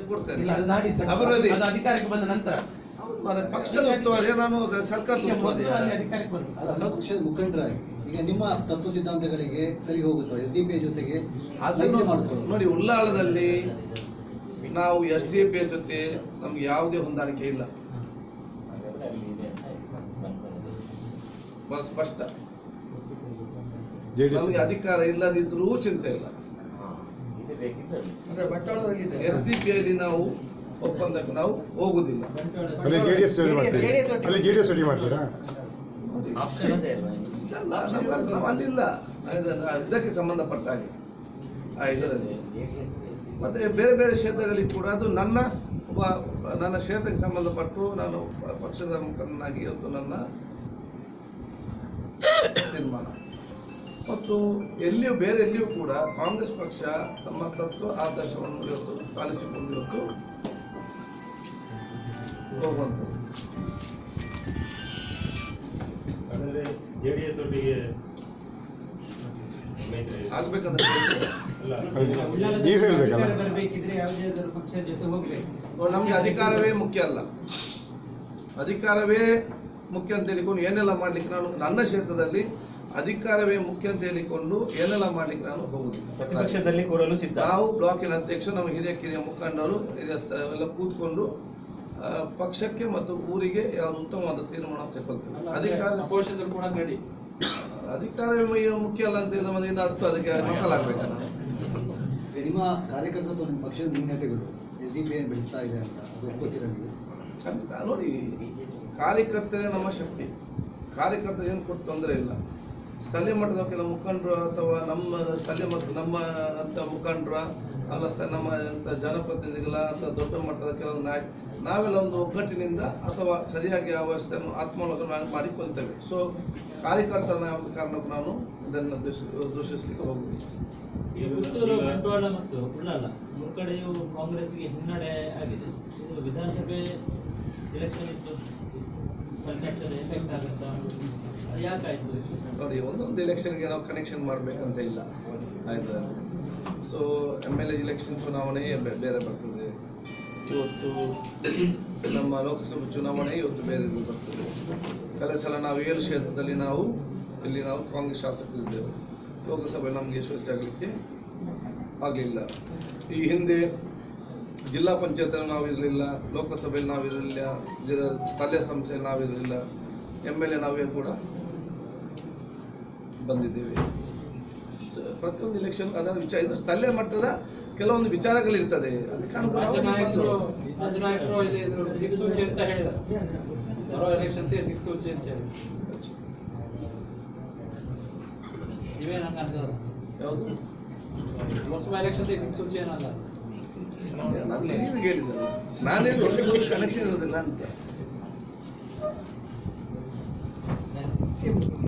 ಕೊಡ್ತೇನೆ ಇಲ್ಲ ಅದು ನಾಡಿದ್ದು ಅಭಿವೃದ್ಧಿ ಅದು ಅಧಿಕಾರಕ್ಕೆ ಬಂದ ನಂತರ ಹೌದು ಮಾರ್ರೆ, ಪಕ್ಷದ ಉಸ್ತುವಾರಿ ನಾನು ಸರ್ಕಾರದ ಈಗ ಮೊದಲು ಅಲ್ಲಿ ಉಸ್ತುವಾರಿ ಅಧಿಕಾರಕ್ಕೆ ಬರಬೇಕು ಅಲ್ಲ ಪಕ್ಷದ ಮುಖಂಡರಾಗಿ ಈಗ ನಿಮ್ಮ ತತ್ವ ಸಿದ್ಧಾಂತಗಳಿಗೆ ಸರಿ ಹೋಗುತ್ತೋ ಎಸ್ ಡಿ ಪಿ ಜೊತೆಗೆ ಅದನ್ನು ಮೈತ್ರಿ ಮಾಡ್ಕೊಳ್ಳೋದು ನೋಡಿ ಉಳ್ಳಾಳದಲ್ಲಿ ನಾವು ಎಸ್ ಡಿ ಪಿ ಜೊತೆ ನಮ್ಗೆ ಯಾವುದೇ ಹೊಂದಾಣಿಕೆ ಇಲ್ಲ ಬಹಳ ಸ್ಪಷ್ಟ ನಮಗೆ ಅಧಿಕಾರ ಇಲ್ಲದಿದ್ರೂ ಚಿಂತೆ ಇಲ್ಲ ಅಂದ್ರೆ ಬಂಟ್ವಾಳದಲ್ಲಿದೆ ಎಸ್ ಡಿ ಪಿ ಅಲ್ಲಿ ನಾವು ಒಪ್ಪಂದಕ್ಕೆ ನಾವು ಹೋಗುದಿಲ್ಲ ಅಲ್ಲಿ ಜೆಡಿಎಸ್ ಮಾಡ್ತೀರಿ ಅಲ್ಲಿ ಜೆಡಿಎಸ್ ಜೊತೆ ಮಾಡ್ತೀರಾ ಇದಲ್ಲ, ನಮ್ಮಲ್ಲಿ- ನಾವು ಅಲ್ಲಿಲ್ಲ ಇದನ್ನ- ಇದಕ್ಕೆ ಸಂಬಂಧಪಟ್ಟ ಹಾಗೆ ಆ ಇದರಲ್ಲಿ ಮತ್ತೆ ಬೇರೆ ಬೇರೆ ಕ್ಷೇತ್ರಗಳಿಗೆ ಕೂಡ ಅದು ನನ್ನ ಒಬ್ಬ ನನ್ನ ಕ್ಷೇತ್ರಕ್ಕೆ ಸಂಬಂಧಪಟ್ಟು ನಾನು ಪ- ಪಕ್ಷದ ಮುಖಂಡನಾಗಿ ಇವತ್ತು ನನ್ನ ತೀರ್ಮಾನ ಮತ್ತು ಎಲ್ಲಿಯೂ ಬೇರೆ ಎಲ್ಲಿಯೂ ಕೂಡ ಕಾಂಗ್ರೆಸ್ ಪಕ್ಷ ತಮ್ಮ ತತ್ವ ಆದರ್ಶವನ್ನು ಇವತ್ತು ಪಾಲಿಸಿಕೊಂಡು ಇವತ್ತು ಹೋಗುವಂಥದ್ದು ಹಾಗಾದ್ರೆ ಜೆಡಿಎಸ್ ಒಟ್ಟಿಗೆ ಮೈತ್ರಿ ಆಗ್ಬೇಕಂದ್ರೆ ಅಲ್ಲ ನೀವು ಹೇಳ್ಬೇಕಲ್ಲ ಬರಬೇಕಿದ್ರೆ ಯಾವುದಾದ್ರೂ ಪಕ್ಷದ ಜೊತೆ ಹೋಗ್ಬೇಕು ನೋಡಿ, ನಮ್ಗೆ ಅಧಿಕಾರವೇ ಮುಖ್ಯ ಅಲ್ಲ ಅಧಿಕಾರವೇ ಮುಖ್ಯ ಅಂತ ಹೇಳಿಕೊಂಡು ಏನೆಲ್ಲ ಮಾಡ್ಲಿಕ್ಕೆ ನಾನು ನನ್ನ ಕ್ಷೇತ್ರದಲ್ಲಿ ಅಧಿಕಾರವೇ ಮುಖ್ಯ ಅಂತ ಹೇಳಿಕೊಂಡು ಏನೆಲ್ಲ ಮಾಡ್ಲಿಕ್ಕೆ ನಾನು ಹೋಗುದಿಲ್ಲ ಪ್ರತಿಪಕ್ಷದಲ್ಲಿ ಕೂರಲು ಸಿದ್ಧ ನಾವು ಬ್ಲಾಕಿನ ಅಧ್ಯಕ್ಷ ನಮ್ಮ ಹಿರಿಯ ಕಿರಿಯ ಮುಖಂಡರು ಹಿರಿಯ ಸ್ಥ- ಎಲ್ಲ ಕೂತ್ಕೊಂಡು ಆ, ಪಕ್ಷಕ್ಕೆ ಮತ್ತು ಊರಿಗೆ ಯಾವ್ದು ಉತ್ತಮವಾದ ತೀರ್ಮಾನ ತೆಗೆದುಕೊಳ್ತೇವೆ ಅಧಿಕಾರ ಅಪೋಷದಲ್ಲಿ ಕೂಡ ರೆಡಿ ಅಧಿಕಾರವೇ ಮೈ- ಮುಖ್ಯ ಅಲ್ಲ ಅಂತ ಹೇಳಿದ್ರೆ ಮತ್ತೆ ಇನ್ನು ಹತ್ತು ಅದಕ್ಕೆ ಮಸಾಲಾಗ್ಬೇಕಲ್ಲ ನಿಮ್ಮ ಕಾರ್ಯಕರ್ತ ಅಥವಾ ನಿಮ್ಮ ಪಕ್ಷದ ನ್ಯೂನತೆಗಳು ಎಸ್ ಡಿ ಪಿ ಬೆಳೆಸ್ತಾ ಇದೆ ಅಂತ ಅದು ಒಪ್ಕೋತೀರಾ ನೀವು ಖಂಡಿತ ನೋಡಿ ಕಾರ್ಯಕರ್ತರೇ ನಮ್ಮ ಶಕ್ತಿ ಕಾರ್ಯಕರ್ತ ಏನು ಕೊಟ್ಟು ತೊಂದರೆ ಇಲ್ಲ ಸ್ಥಳೀಯ ಮಟ್ಟದ ಕೆಲವು ಮುಖಂಡರು ಅಥವಾ ನಮ್ಮ ಸ್ಥಳೀಯ ಮತ್ತು ನಮ್ಮ ಅಂತ ಮುಖಂಡರ ಅಲ್ಲ ಸ್ಥ- ನಮ್ಮ ಅಂತ ಜನಪ್ರತಿನಿಧಿಗಳ ಅಥವಾ ದೊಡ್ಡ ಮಟ್ಟದ ಕೆಲವು ನಾಯಕ ನಾವೆಲ್ಲ ಒಂದು ಒಗ್ಗಟ್ಟಿನಿಂದ ಅಥವಾ ಸರಿಯಾಗಿ ಆ ವ್ಯವಸ್ಥೆಯನ್ನು ಆತ್ಮೋಲಕ ಮಾಡಿಕೊಳ್ತೇವೆ ಸೊ ಕಾರ್ಯಕರ್ತರ ಒಂದು ಕಾರಣಕ್ಕೂ ನಾನು ಇದನ್ನು ದೂಷ- ದೂಷಿಸಲಿಕ್ಕೆ ಹೋಗುವುದಿಲ್ಲ ಈ ಪುತ್ತೂರು ಬಂಟ್ವಾಳ ಮತ್ತು ಉಳ್ಳಾಲ ಮೂರು ಕಡೆಯೂ ಕಾಂಗ್ರೆಸ್ಗೆ ಹಿನ್ನಡೆ ಆಗಿದೆ ಇದು ವಿಧಾನಸಭೆ ಎಲೆಕ್ಷನ್ ಇತ್ತು ಫಲಿತಾಂಶದ ಎಫೆಕ್ಟ್ ಆಗುತ್ತಾ ಅದು ಯಾಕಾಯ್ತು ನೋಡಿ ಒಂದೊಂದು ಎಲೆಕ್ಷನ್ಗೆ ನಾವು ಕನೆಕ್ಷನ್ ಮಾಡಬೇಕಂತ ಇಲ್ಲ ಆಯ್ತಾ so M L A election ಚುನಾವಣೆ ಬೆ- ಬೇರೆ ಬರ್ತದೆ ಇವತ್ತು ನಮ್ಮ ಲೋಕಸಭೆ ಚುನಾವಣೆ ಇವತ್ತು ಬೇರೆ ಇದು ಬರ್ತದೆ ಕಳೆದ ಸಲ ನಾವು ಏಳು ಕ್ಷೇತ್ರದಲ್ಲಿ ನಾವು ಇಲ್ಲಿ ನಾವು ಕಾಂಗ್ರೆಸ್ ಶಾಸಕರಿದ್ದೇವೆ ಲೋಕಸಭೆ ನಮಗೆ ಯಶಸ್ವಿ ಆಗಲಿಕ್ಕೆ ಆಗಲಿಲ್ಲ ಈ ಹಿಂದೆ ಜಿಲ್ಲಾ ಪಂಚಾಯತ್ ನಾವು ಇರಲಿಲ್ಲ ಲೋಕಸಭೆಯಲ್ಲಿ ನಾವು ಇರಲಿಲ್ಲ ಜಿಲ್ಲಾ ಸ್ಥಳೀಯ ಸಂಸ್ಥೆಯಲ್ಲಿ ನಾವು ಇರಲಿಲ್ಲ ಎಮ್ ಎಲ್ ಎ ನಾವೇ ಕೂಡ ಬಂದಿದ್ದೇವೆ ಪ್ರತಿಯೊಂದು ಇಲೆಕ್ಷನ್ ಅದರ ವಿಚಾರ ಇದು ಸ್ಥಳೀಯ ಮಟ್ಟದ ಕೆಲವೊಂದು ವಿಚಾರಗಳಿರ್ತದೆ ಅದಕ್ಕೆ ಅನುಗುಣ ರಾಜ್ಯ ನಾವು ನಾಯಕರು ಬಂದು- ರಾಜ್ಯ ನಾಯಕರು ಇದು ಇದ್ರ ದಿಕ್ಸೂಚಿ ಅಂತ ಹೇಳಿದ್ದಾರೆ ಬರೋ ಎಲೆಕ್ಷನ್ಸ್ ದಿಕ್ಸೂಚಿ ಅಂತ ಹೇಳಿ ನೀವೇನ್ ಹಂಗ ಅಂದದ ಯಾವುದು ಲೋಕಸಭಾ ಎಲೆಕ್ಷನ್ಸ್ ದಿಕ್ಸೂಚಿ ಏನಲ್ಲ ನಾನು ನೀವು ಹೇಳಿದ್ದಲ್ಲ ನಾನೇನು ಕನೆಕ್ಷನ್ ಇರೋದಿಲ್ಲ ಅಂತ